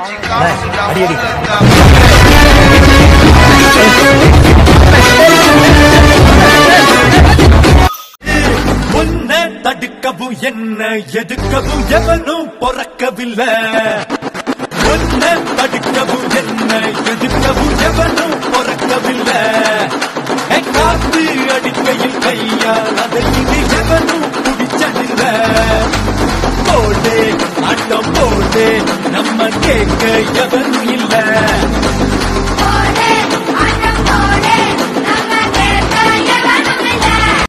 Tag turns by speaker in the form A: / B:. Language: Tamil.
A: அடி அடி
B: உன்னை தடுக்கவும் என்ன எதுக்கவும் எவனும் பொறக்கவில்லை உன்னை தடுக்கவும் என்ன எதுக்கவும் எவனும் பொறக்கவில்லை ஏ, காத்து அடிக்கையில் கையால் அதை இனி எவனும் பிடிச்சதில்லை போடு ஆட்டம் போடு நம்ம கேட்க எவனும்